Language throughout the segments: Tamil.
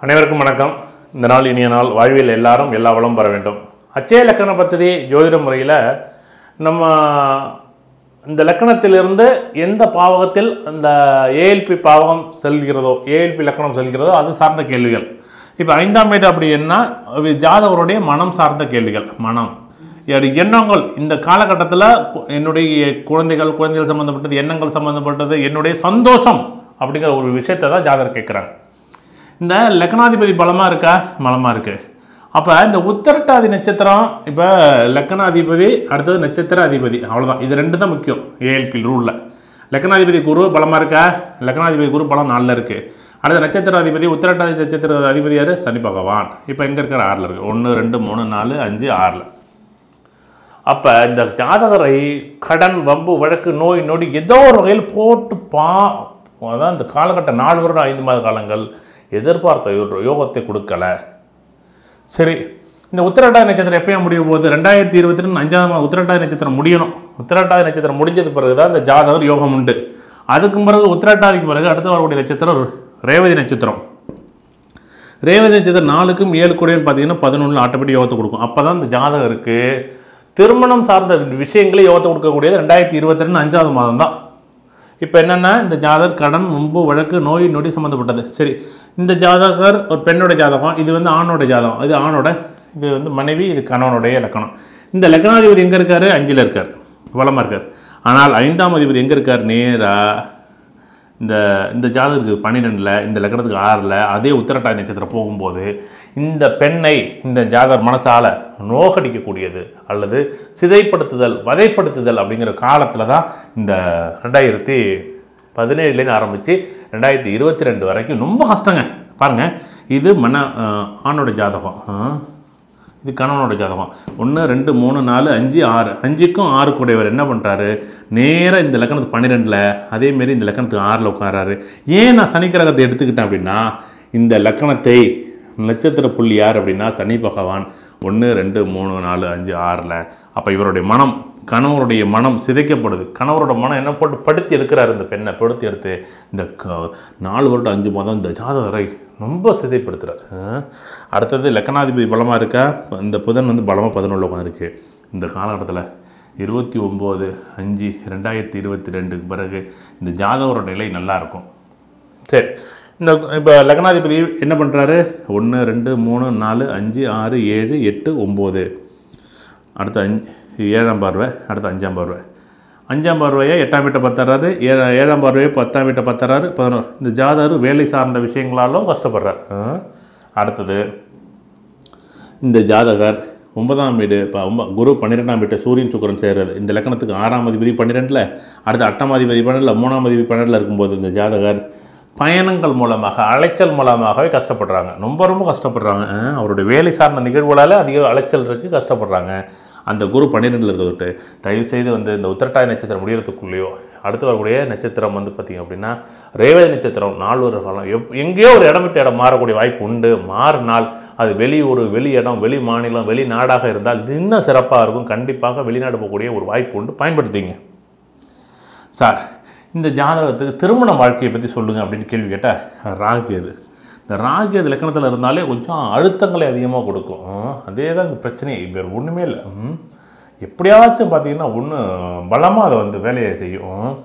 அனைவருக்கும் வணக்கம் இந்த நாள் இனிய நாள் வாழ்வில் எல்லாரும் எல்லா வளம் பெற வேண்டும் அச்சய லக்கண பദ്ധதி ஜோதிட முறையில் நம்ம இந்த லக்கணத்திலிருந்து எந்த பாவகத்தில் அந்த ஏஎல்பி பாவகம் செல்கிறதோ ஏஎல்பி லக்கணம் செல்கிறதோ அது சார்ந்த கேள்விகள் இப்போ ஐந்தாம் வீடு அப்படி என்ன இது ஜாதகருடைய மனம் சார்ந்த கேள்விகள் மனம் என்னுடைய எண்ணங்கள் இந்த காலகட்டத்தில் என்னுடைய குழந்தைகள் குழந்தைகள் சம்மந்தப்பட்டது எண்ணங்கள் சம்மந்தப்பட்டது என்னுடைய சந்தோஷம் அப்படிங்கிற ஒரு விஷயத்தை தான் ஜாதகர் கேட்குறாங்க இந்த லக்னாதிபதி பலமாக இருக்கா பலமாக இருக்கு அப்போ இந்த உத்தரட்டாதி நட்சத்திரம் இப்போ லக்னாதிபதி அடுத்தது நட்சத்திர அதிபதி அவ்வளோதான் இது ரெண்டு தான் முக்கியம் ஏஎல்பி ரூலில் லக்னாதிபதி குரு பலமாக இருக்கா லக்னாதிபதி குரு பலம் நாலில் இருக்குது அடுத்த நட்சத்திர அதிபதி உத்தரட்டாதி நட்சத்திர அதிபதி யார் சனி பகவான் இப்போ எங்கே இருக்கிற ஆறில் இருக்குது ஒன்று ரெண்டு மூணு நாலு அஞ்சு ஆறில் அப்போ இந்த ஜாதகரை கடன் வம்பு வழக்கு நோய் நொடி ஏதோ ஒரு வகையில் போட்டு பா அதான் இந்த காலகட்ட நாலு வருடம் ஐந்து மாத காலங்கள் எதிர்பார்த்த யோ- யோகத்தை கொடுக்கல சரி இந்த உத்திரட்டாதி நட்சத்திரம் எப்பயும் முடிய போகுது ரெண்டாயிரத்தி இருபத்தி ரெண்டு அஞ்சாவது மாதம் உத்திரட்டாதி நட்சத்திரம் முடியணும் உத்திரட்டாதி நட்சத்திரம் முடிஞ்சது பிறகு தான் இந்த ஜாதகர் யோகம் உண்டு அதுக்கு பிறகு உத்திரட்டாதிக்கு பிறகு அடுத்து வரக்கூடிய நட்சத்திரம் ரேவதி நட்சத்திரம் ரேவதி நட்சத்திரம் நாலுக்கும் ஏழு கூடையும் பார்த்தீங்கன்னா பதினொன்றில் ஆட்டோமேட்டிக் யோகத்தை கொடுக்கும் அப்போ தான் இந்த ஜாதகருக்கு திருமணம் சார்ந்த விஷயங்களை யோகத்தை கொடுக்கக்கூடியது ரெண்டாயிரத்தி இருபத்தி ரெண்டு அஞ்சாவது மாதம் தான் இப்போ என்னென்னா இந்த ஜாதகர் கடன் முன்பு வழக்கு நோய் நொடி சம்மந்தப்பட்டது சரி இந்த ஜாதகர் ஒரு பெண்ணோட ஜாதகம் இது வந்து ஆணோட ஜாதகம் இது ஆணோட இது வந்து மனைவி இது கணவனுடைய லக்கணம் இந்த லக்னாதிபதி எங்கே இருக்கார் அஞ்சில் இருக்கார் வளமாக இருக்கார் ஆனால் ஐந்தாம் அதிபதி எங்கே இருக்கார் நேராக இந்த இந்த ஜாதகத்துக்கு பன்னிரெண்டில் இந்த லக்னத்துக்கு ஆறில் அதே உத்திரட்டாதி நட்சத்திரம் போகும்போது இந்த பெண்ணை இந்த ஜாதகர் மனசால நோகடிக்கக்கூடியது அல்லது சிதைப்படுத்துதல் வதைப்படுத்துதல் அப்படிங்கிற காலத்தில் தான் இந்த ரெண்டாயிரத்தி பதினேழுலேருந்து ஆரம்பித்து ரெண்டாயிரத்தி இருபத்தி ரெண்டு வரைக்கும் ரொம்ப கஷ்டங்க பாருங்கள் இது மன அஹ், ஆணோட ஜாதகம் அஹ். இது கணவனோட ஜாதகம் ஒன்று ரெண்டு மூணு நாலு அஞ்சு ஆறு அஞ்சுக்கும் ஆறு கூடையவர் என்ன பண்ணுறாரு நேராக இந்த லக்கணத்துக்கு பன்னிரெண்டில் அதேமாரி இந்த லக்கணத்துக்கு ஆறில் உட்காராரு ஏன் நான் சனி கிரகத்தை எடுத்துக்கிட்டேன் அப்படின்னா இந்த லக்கணத்தை நட்சத்திர புள்ளி யார் அப்படின்னா சனி பகவான் ஒன்று ரெண்டு மூணு நாலு அஞ்சு ஆறில் அப்போ இவருடைய மனம் கணவருடைய மனம் சிதைக்கப்படுது கணவரோட மனம் என்ன போட்டு படுத்தி எடுக்கிறாரு இந்த பெண்ணை படுத்தி எடுத்து இந்த க- நாலு வருடம் அஞ்சு மாதம் இந்த ஜாதகரை ரொம்ப சிதைப்படுத்துறாரு அஹ். அடுத்தது லக்கணாதிபதி பலமாக இருக்கா இந்த புதன் வந்து பலமாக பதினொன்று உட்காந்துருக்கு இந்த காலகட்டத்தில் இருபத்தி ஒம்பது அஞ்சு ரெண்டாயிரத்தி இருபத்தி ரெண்டுக்கு பிறகு இந்த ஜாதகரோட நிலை நல்லா இருக்கும் சரி இந்த இப்போ லக்னாதிபதி என்ன பண்ணுறாரு ஒன்று ரெண்டு மூணு நாலு அஞ்சு ஆறு ஏழு எட்டு ஒம்பது அடுத்த அஞ்சு ஏழாம் பார்வை அடுத்த அஞ்சாம் பார்வை அஞ்சாம் பார்வையை எட்டாம் வீட்டை பத்தறாரு ஏழா ஏழாம் பார்வையை பத்தாம் வீட்டை பத்தறாரு பதினோரு இந்த ஜாதகர் வேலை சார்ந்த விஷயங்களாலும் கஷ்டப்படுறார் ஆ. அடுத்தது இந்த ஜாதகர் ஒன்பதாம் வீடு இப்போ ஒம்ப குரு பன்னிரெண்டாம் வீட்டை சூரியன் சுக்கிரன் சேர்றது இந்த லக்கணத்துக்கு ஆறாம் அதிபதி பன்னிரெண்டில் அடுத்து எட்டாம் அதிபதி பன்னெண்டில் மூணாம் அதிபதி பன்னெண்டில் இருக்கும்போது இந்த ஜாதகர் பயணங்கள் மூலமாக அலைச்சல் மூலமாகவே கஷ்டப்படுறாங்க ரொம்ப ரொம்ப கஷ்டப்படுறாங்க அஹ், அவருடைய வேலை சார்ந்த நிகழ்வுகளால் அதிக அலைச்சல் இருக்குது கஷ்டப்படுறாங்க அந்த குரு பன்னிரெண்டில் இருக்கிறது தயவு செய்து வந்து இந்த உத்திரட்டாதி நட்சத்திரம் முடியறதுக்குள்ளேயோ அடுத்து வரக்கூடிய நட்சத்திரம் வந்து பார்த்திங்க அப்படின்னா ரேவதி நட்சத்திரம் நாலு ஒரு காலம் எப் எங்கேயோ ஒரு இடம் விட்டு இடம் மாறக்கூடிய வாய்ப்பு உண்டு மாறினால் அது வெளியூர் வெளி இடம் வெளி மாநிலம் வெளி நாடாக இருந்தால் இன்னும் சிறப்பாக இருக்கும் கண்டிப்பாக வெளிநாடு போகக்கூடிய ஒரு வாய்ப்பு உண்டு பயன்படுத்திங்க சார் இந்த ஜாதகத்துக்கு திருமண வாழ்க்கையை பற்றி சொல்லுங்கள் அப்படின்னு கேள்வி கேட்டால் ராகுகேது இந்த ராகுகேது லக்கணத்தில் இருந்தாலே கொஞ்சம் அழுத்தங்களை அதிகமாக கொடுக்கும் ம், அதே தான் இந்த பிரச்சனை வேறு ஒன்றுமே இல்லை ம். எப்படியாச்சும் பார்த்தீங்கன்னா ஒன்று பலமாக அதை வந்து வேலையை செய்யும் ம்.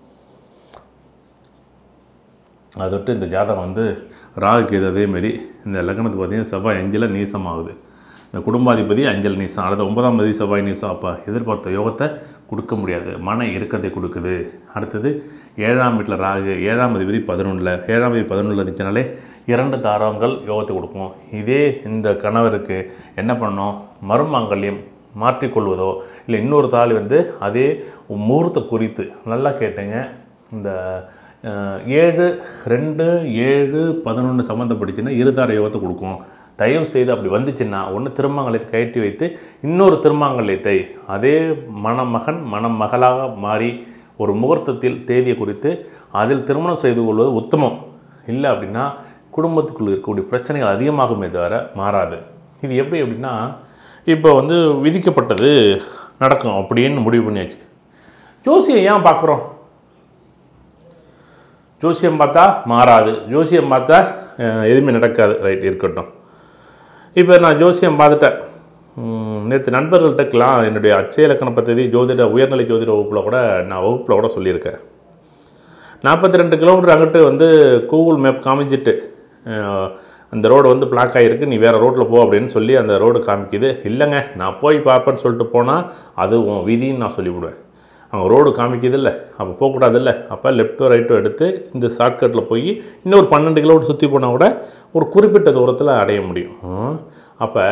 அதை விட்டு இந்த ஜாதகம் வந்து ராகுகேது அதேமாரி இந்த லக்னத்துக்கு பார்த்தீங்கன்னா செவ்வாய் அஞ்சில் நீசமாகுது இந்த குடும்பாதிபதி அஞ்சல் நீசம் அடுத்த ஒன்பதாம் தேதி செவ்வாய் நீசம் அப்போ எதிர்பார்த்த யோகத்தை கொடுக்க முடியாது மன இறுக்கத்தை கொடுக்குது அடுத்தது ஏழாம் வீட்டில் ராகு ஏழாம் அதிபதி பதினொன்றில் ஏழாம் தேதி பதினொன்றில் இருந்துச்சுனாலே இரண்டு தாரங்கள் யோகத்தை கொடுக்கும் இதே இந்த கணவருக்கு என்ன பண்ணணும் மறுமாங்கல்யம் மாற்றிக்கொள்வதோ இல்லை இன்னொரு தாலி வந்து அதே முகூர்த்த குறித்து நல்லா கேட்டுங்க இந்த அஹ், ஏழு ரெண்டு ஏழு பதினொன்று சம்மந்தப்பட்டுச்சுன்னா இருதார யோகத்தை கொடுக்கும் தயவு செய்து அப்படி வந்துச்சுன்னா ஒன்று திருமாங்கல்யத்தை கயற்றி வைத்து இன்னொரு திருமாங்கல்யத்தை அதே மணமகன் மணமகளாக மாறி ஒரு முகூர்த்தத்தில் தேதியை குறித்து அதில் திருமணம் செய்து கொள்வது உத்தமம் இல்லை அப்படின்னா குடும்பத்துக்குள்ள இருக்கக்கூடிய பிரச்சனைகள் அதிகமாகுமே தவிர மாறாது இது எப்படி அப்படின்னா இப்போ வந்து விதிக்கப்பட்டது நடக்கும் அப்படின்னு முடிவு பண்ணியாச்சு ஜோசியை ஏன் பார்க்குறோம் ஜோசியம் பார்த்தா மாறாது ஜோசியம் பார்த்தா அஹ், எதுவுமே நடக்காது ரைட் இருக்கட்டும் இப்போ நான் ஜோசியம் பார்த்துட்டேன் நேற்று நண்பர்கள்ட்டக்கெலாம் என்னுடைய அச்சய இலக்கண பദ്ധதி ஜோதிட உயர்நிலை ஜோதிட வகுப்பில் கூட நான் வகுப்பில் கூட சொல்லியிருக்கேன் நாற்பத்தி ரெண்டு கிலோமீட்டர் அங்கிட்டு வந்து கூகுள் மேப் காமிச்சிட்டு அஹ், அந்த ரோடு வந்து பிளாக் ஆகிருக்கு நீ வேறு ரோட்டில் போ அப்படின்னு சொல்லி அந்த ரோடு காமிக்குது இல்லைங்க நான் போய் பார்ப்பேன்னு சொல்லிட்டு போனால் அது உன் விதின்னு நான் சொல்லிவிடுவேன் அங்கே ரோடு காமிக்குது இல்லை அப்போ போகக்கூடாது இல்லை அப்போ லெஃப்ட்டோ ரைட்டோ எடுத்து இந்த ஷார்ட்கட்டில் போய் இன்னொரு பன்னெண்டு கிலோமீட்டர் சுற்றி போனால் கூட ஒரு குறிப்பிட்ட தூரத்தில் அடைய முடியும் அப்போ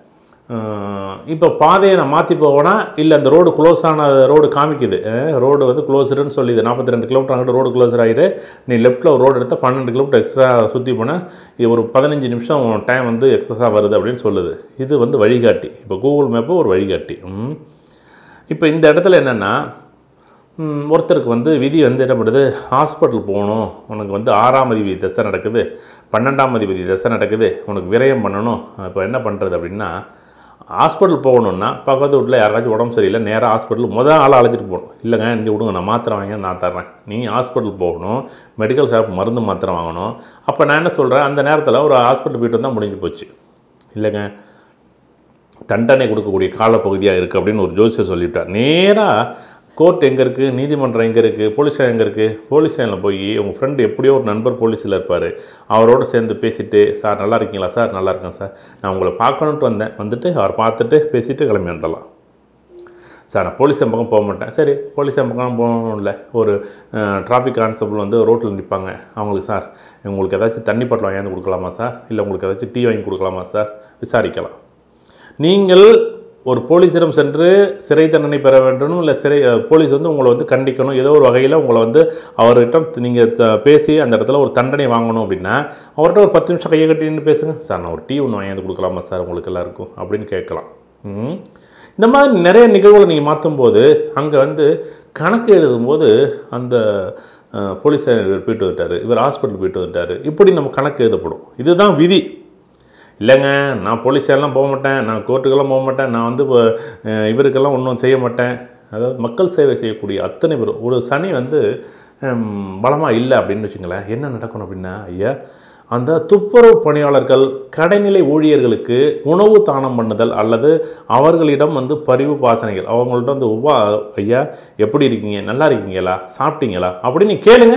இப்போ பாதையை நான் மாற்றி போவேனா இல்லை அந்த ரோடு க்ளோஸ் ஆன ரோடு காமிக்குது ரோடு வந்து க்ளோஸ்டுன்னு சொல்லிது நாற்பத்தி ரெண்டு கிலோமீட்டர் அங்கிட்டு ரோடு க்ளோஸர் ஆகிடு நீ லெஃப்ட்டில் ஒரு ரோடு எடுத்தால் பன்னெண்டு கிலோமீட்டர் எக்ஸ்ட்ரா சுற்றி போனால் இது ஒரு பதினஞ்சு நிமிஷம் டைம் வந்து எக்ஸஸாக வருது அப்படின்னு சொல்லுது இது வந்து வழிகாட்டி இப்போ கூகுள் மேப்பு ஒரு வழிகாட்டி ம். இப்போ இந்த இடத்துல என்னென்னா ம், ஒருத்தருக்கு வந்து விதி வந்து என்ன பண்ணுது ஹாஸ்பிட்டல் போகணும் உனக்கு வந்து ஆறாம் அதிபதி தசை நடக்குது பன்னெண்டாம் அதிபதி தசை நடக்குது உனக்கு விரயம் பண்ணணும் இப்போ என்ன பண்ணுறது அப்படின்னா ஹாஸ்பிட்டல் போகணுன்னா பக்கத்து வீட்டில் யாராச்சும் உடம்பு சரியில்லை நேராக ஹாஸ்பிட்டல் முதல் ஆளை அழைச்சிட்டு போகணும் இல்லைங்க இங்கே விடுங்க நான் மாத்திரை வாங்க நான் தர்றேன் நீ ஹாஸ்பிட்டல் போகணும் மெடிக்கல் ஷாப் மருந்து மாத்திரை வாங்கணும் அப்போ நான் என்ன சொல்கிறேன் அந்த நேரத்தில் ஒரு ஹாஸ்பிட்டல் போயிட்டு வந்தால் முடிஞ்சு போச்சு இல்லைங்க தண்டனை கொடுக்கக்கூடிய காலப்பகுதியாக இருக்குது அப்படின்னு ஒரு ஜோசியர் சொல்லிவிட்டார் நேராக கோர்ட் எங்கே இருக்குது நீதிமன்றம் எங்கே இருக்குது போலீஸ் ஸ்டேஷன் எங்கே இருக்குது போலீஸ் ஸ்டேஷனில் போய் உங்கள் ஃப்ரெண்டு எப்படியோ ஒரு நண்பர் போலீஸில் இருப்பார் அவரோட சேர்ந்து பேசிட்டு சார் நல்லா இருக்கீங்களா சார் நல்லா இருக்கேன் சார் நான் உங்களை பார்க்கணுன்ட்டு வந்தேன் வந்துட்டு அவர் பார்த்துட்டு பேசிட்டு கிளம்பி வந்துடலாம் சார் நான் போலீஸ் பக்கம் போக மாட்டேன் சரி போலீஸ் பக்கம் போகணும் இல்லை ஒரு டிராஃபிக் கான்ஸ்டபிள் வந்து ரோட்டில் நிற்பாங்க அவங்களுக்கு சார் உங்களுக்கு ஏதாச்சும் தண்ணி பாட்டில் வாங்கியாந்து கொடுக்கலாமா சார் இல்லை உங்களுக்கு ஏதாச்சும் டீ வாங்கி கொடுக்கலாமா சார் விசாரிக்கலாம் நீங்கள் ஒரு போலீஸிடம் சென்று சிறை தண்டனை பெற வேண்டும் இல்லை சிறை அஹ், போலீஸ் வந்து உங்களை வந்து கண்டிக்கணும் ஏதோ ஒரு வகையில் உங்களை வந்து அவர்கிட்ட நீங்கள் பேசி அந்த இடத்துல ஒரு தண்டனை வாங்கணும் அப்படின்னா அவர்கிட்ட ஒரு பத்து நிமிஷம் கையை கட்டின்னு பேசுங்க சார் நான் ஒரு டீ ஒன்று வாங்கி வந்து கொடுக்கலாமா சார் உங்களுக்கு எல்லாருக்கும் அப்படின்னு கேட்கலாம் ம். இந்த மாதிரி நிறைய நிகழ்வுகளை நீங்கள் மாற்றும் போது அங்கே வந்து கணக்கு எழுதும்போது அந்த அஹ், போலீஸ் இவர் போயிட்டு வந்துட்டார் இவர் ஹாஸ்பிட்டல் போயிட்டு வந்துட்டார் இப்படி நம்ம கணக்கு எழுதப்படும் இதுதான் விதி இல்லைங்க நான் போலீஸ் எல்லாம் போக மாட்டேன் நான் கோர்ட்டுக்கெல்லாம் போக மாட்டேன் நான் வந்து இப்போ, அஹ், இவருக்கெல்லாம் ஒன்றும் செய்ய மாட்டேன் அதாவது மக்கள் சேவை செய்யக்கூடிய அத்தனை பேரும் ஒரு சனி வந்து பலமாக இல்லை அப்படின்னு வச்சுங்களேன் என்ன நடக்கணும் அப்படின்னா ஐயா அந்த துப்புரவு பணியாளர்கள் கடைநிலை ஊழியர்களுக்கு உணவு தானம் பண்ணுதல் அல்லது அவர்களிடம் வந்து பரிவு பாசனைகள் அவங்கள்ட்ட வந்து உவா ஐயா எப்படி இருக்கீங்க நல்லா இருக்கீங்களா சாப்பிட்டீங்களா அப்படின்னு கேளுங்க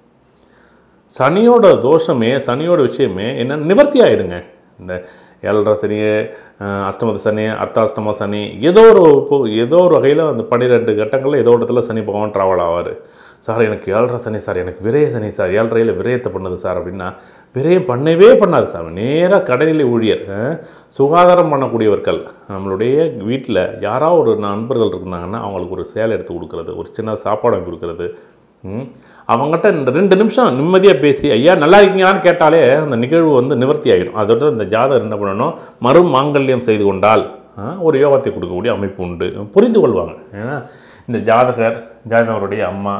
சனியோட தோஷமே சனியோட விஷயமே என்ன நிவர்த்தி ஆகிடுங்க இந்த ஏழரை சனி அஹ், அஷ்டமத சனி அர்த்தாஷ்டம சனி ஏதோ ஒரு இப்போ- ஏதோ ஒரு வகையில் அந்த பன்னிரெண்டு கட்டங்களில் ஏதோ ஒரு இடத்துல சனி பகவான் ட்ராவல் ஆவார் சார் எனக்கு ஏழரை சனி சார் எனக்கு விரய சனி சார் ஏழரையில் விரயத்தை பண்ணுது சார் அப்படின்னா விரயம் பண்ணவே பண்ணாது சார் நேராக கடைநிலை ஊழியர் அஹ், சுகாதாரம் பண்ணக்கூடியவர்கள் நம்மளுடைய வீட்டில் யாராவது ஒரு நண்பர்கள் இருந்தாங்கன்னா அவங்களுக்கு ஒரு சேலை எடுத்து கொடுக்குறது ஒரு சின்ன சாப்பாடு வாங்கி கொடுக்குறது ம். அவங்ககிட்ட இந்த ரெண்டு நிமிஷம் நிம்மதியாக பேசி ஐயா நல்லா இருக்கீங்களான்னு கேட்டாலே அந்த நிகழ்வு வந்து நிவர்த்தி ஆகிடும் அதோட இந்த ஜாதகர் என்ன பண்ணணும் மறு மாங்கல்யம் செய்து கொண்டால் ஆ, ஒரு யோகத்தை கொடுக்கக்கூடிய அமைப்பு உண்டு புரிந்து கொள்வாங்க ஏன்னா இந்த ஜாதகர் ஜாதகருடைய அம்மா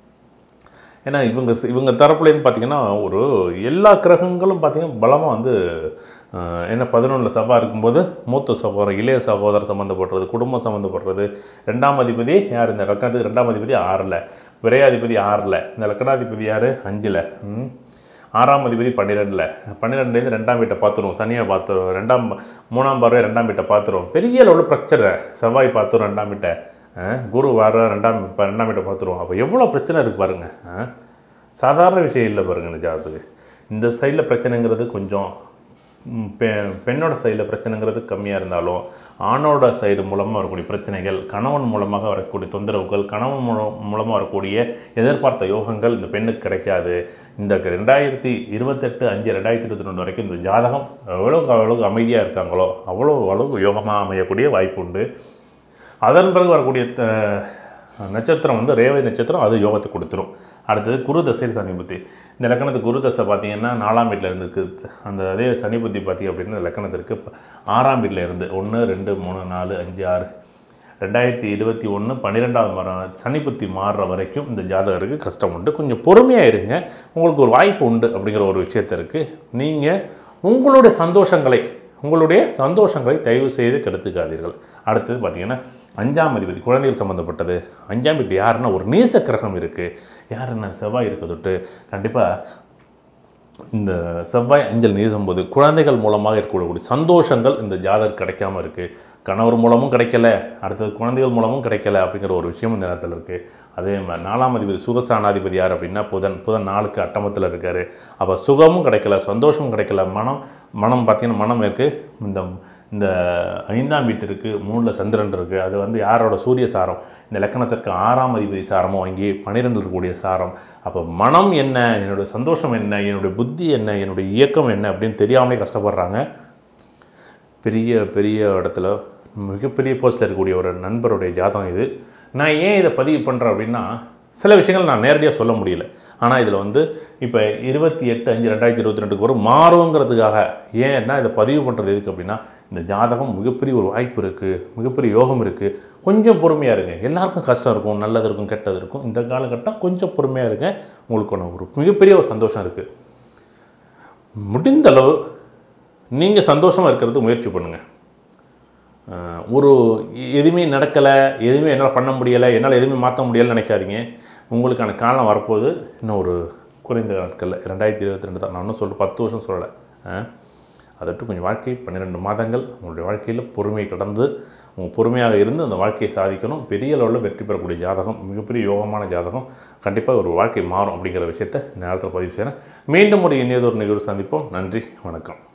ஏன்னா இவங்க இவங்க தரப்புலேருந்து பார்த்தீங்கன்னா ஒரு எல்லா கிரகங்களும் பார்த்தீங்கன்னா பலமாக வந்து அஹ், என்ன பதினொன்றில் சபா இருக்கும்போது மூத்த சகோதரர் இளைய சகோதரர் சம்மந்தப்படுறது குடும்பம் சம்மந்தப்படுறது ரெண்டாம் அதிபதி யார் இந்த லக்னத்துக்கு ரெண்டாம் அதிபதி ஆறில் விரையாதிபதி ஆறில் இந்த லக்னாதிபதி யார் அஞ்சில் ஆறாம் அதிபதி பன்னிரெண்டில் பன்னிரெண்டுலேருந்து ரெண்டாம் வீட்டை பார்த்துருவோம் சனியை பார்த்துருவோம் ரெண்டாம் மூணாம் பார்வை ரெண்டாம் வீட்டை பார்த்துருவோம் பெரிய அளவில் பிரச்சனை செவ்வாய் பார்த்துரும் ரெண்டாம் வீட்டை அஹ், குரு வார ரெண்டாம் இப்ப ரெண்டாம் வீட்டை பார்த்துருவோம் அப்போ எவ்வளோ பிரச்சனை இருக்குது பாருங்கள் அஹ். சாதாரண விஷயம் இல்லை பாருங்கள் இந்த ஜாதகத்துக்கு இந்த சைடில் பிரச்சனைங்கிறது கொஞ்சம் ம், பெ பெண்ணோட சைடில் பிரச்சனைங்கிறது கம்மியாக இருந்தாலும் ஆணோட சைடு மூலமாக வரக்கூடிய பிரச்சனைகள் கணவன் மூலமாக வரக்கூடிய தொந்தரவுகள் கணவன் மூலம் மூலமாக வரக்கூடிய எதிர்பார்த்த யோகங்கள் இந்த பெண்ணுக்கு கிடைக்காது இந்த ரெண்டாயிரத்தி இருபத்தெட்டு அஞ்சு ரெண்டாயிரத்தி இருபத்தி ரெண்டு வரைக்கும் இந்த ஜாதகம் எவ்வளோக்கு அவ்வளோக்கு அமைதியாக இருக்காங்களோ அவ்வளோ அளவுக்கு யோகமாக அமையக்கூடிய வாய்ப்பு உண்டு அதன் பிறகு வரக்கூடிய த- நட்சத்திரம் வந்து ரேவதி நட்சத்திரம் அது யோகத்தை கொடுத்துரும் அடுத்தது குரு தசை சனி புத்தி இந்த லக்கணத்துக்கு குரு தசை பார்த்தீங்கன்னா நாலாம் வீட்டில் இருந்து அந்த அதே சனி புத்தி பார்த்தீங்க அப்படின்னா இந்த லக்கணத்திற்கு ப- ஆறாம் வீட்டில் இருந்து ஒன்று ரெண்டு மூணு நாலு அஞ்சு ஆறு ரெண்டாயிரத்தி இருபத்தி ஒன்று பன்னிரெண்டாவது மரம் சனி புத்தி மாறுற வரைக்கும் இந்த ஜாதகருக்கு கஷ்டம் உண்டு கொஞ்சம் பொறுமையாக இருங்க உங்களுக்கு ஒரு வாய்ப்பு உண்டு அப்படிங்கிற ஒரு விஷயத்திற்கு நீங்கள் உங்களுடைய சந்தோஷங்களை உங்களுடைய சந்தோஷங்களை தயவு செய்து கெடுத்துக்காதீர்கள் அடுத்தது பார்த்தீங்கன்னா அஞ்சாம் அதிபதி குழந்தைகள் சம்மந்தப்பட்டது அஞ்சாம் வீட்டு யாருன்னா ஒரு நீச கிரகம் இருக்குது யாருன்னா செவ்வாய் இருக்க தொட்டு கண்டிப்பாக இந்த செவ்வாய் அஞ்சல் நீசும்போது குழந்தைகள் மூலமாக இருக்கக்கூடிய சந்தோஷங்கள் இந்த ஜாதகம் கிடைக்காம இருக்குது கணவர் மூலமும் கிடைக்கல அடுத்தது குழந்தைகள் மூலமும் கிடைக்கல அப்படிங்கிற ஒரு விஷயம் இந்த நேரத்தில் இருக்குது அதே மாதிரி நாலாம் அதிபதி சுகசானாதிபதி யார் அப்படின்னா புதன் புதன் நாளுக்கு அட்டமத்தில் இருக்கார் அப்போ சுகமும் கிடைக்கல சந்தோஷமும் கிடைக்கல மனம் மனம் பார்த்தீங்கன்னா மனம் இருக்குது இந்த இந்த ஐந்தாம் வீட்டு இருக்குது மூணில் சந்திரன் இருக்குது அது வந்து யாரோட சூரிய சாரம் இந்த லக்கணத்திற்கு ஆறாம் அதிபதி சாரமும் வாங்கி பன்னிரெண்டு இருக்கக்கூடிய சாரம் அப்போ மனம் என்ன என்னுடைய சந்தோஷம் என்ன என்னுடைய புத்தி என்ன என்னுடைய இயக்கம் என்ன அப்படின்னு தெரியாமலே கஷ்டப்படுறாங்க பெரிய பெரிய இடத்துல மிகப்பெரிய போஸ்ட்டில் இருக்கக்கூடிய ஒரு நண்பருடைய ஜாதகம் இது நான் ஏன் இதை பதிவு பண்ணுறேன் அப்படின்னா சில விஷயங்கள் நான் நேரடியாக சொல்ல முடியல ஆனால் இதில் வந்து இப்போ இருபத்தி எட்டு அஞ்சு ரெண்டாயிரத்தி இருபத்தி ரெண்டுக்கு வரும் மாறுங்கிறதுக்காக ஏன்னா இதை பதிவு பண்ணுறது எதுக்கு அப்படின்னா இந்த ஜாதகம் மிகப்பெரிய ஒரு வாய்ப்பு இருக்குது மிகப்பெரிய யோகம் இருக்குது கொஞ்சம் பொறுமையாக இருங்க எல்லாருக்கும் கஷ்டம் இருக்கும் நல்லது இருக்கும் கெட்டது இருக்கும் இந்த காலகட்டம் கொஞ்சம் பொறுமையாக இருங்க உங்களுக்கு ஒன்று ஒரு மிகப்பெரிய ஒரு சந்தோஷம் இருக்குது முடிந்த அளவு நீங்கள் சந்தோஷமாக இருக்கிறது முயற்சி பண்ணுங்கள் அஹ் ஒரு எ- எதுவுமே நடக்கலை எதுவுமே என்னால் பண்ண முடியலை என்னால் எதுவுமே மாற்ற முடியலைன்னு நினைக்காதீங்க உங்களுக்கான காலம் வரப்போகுது இன்னும் ஒரு குறைந்த நாட்களில் ரெண்டாயிரத்தி இருபத்தி ரெண்டு தான் நான் இன்னும் சொல்ல பத்து வருஷம் சொல்லலை அதற்கு கொஞ்சம் வாழ்க்கை பன்னிரெண்டு மாதங்கள் உங்களுடைய வாழ்க்கையில் பொறுமை கடந்து உங்கள் பொறுமையாக இருந்து அந்த வாழ்க்கையை சாதிக்கணும் பெரிய அளவில் வெற்றி பெறக்கூடிய ஜாதகம் மிகப்பெரிய யோகமான ஜாதகம் கண்டிப்பாக ஒரு வாழ்க்கை மாறும் அப்படிங்கிற விஷயத்தை இந்த நேரத்தில் பதிவு செய்கிறேன் மீண்டும் ஒரு இனியதொரு நிகழ்வு சந்திப்போம் நன்றி வணக்கம்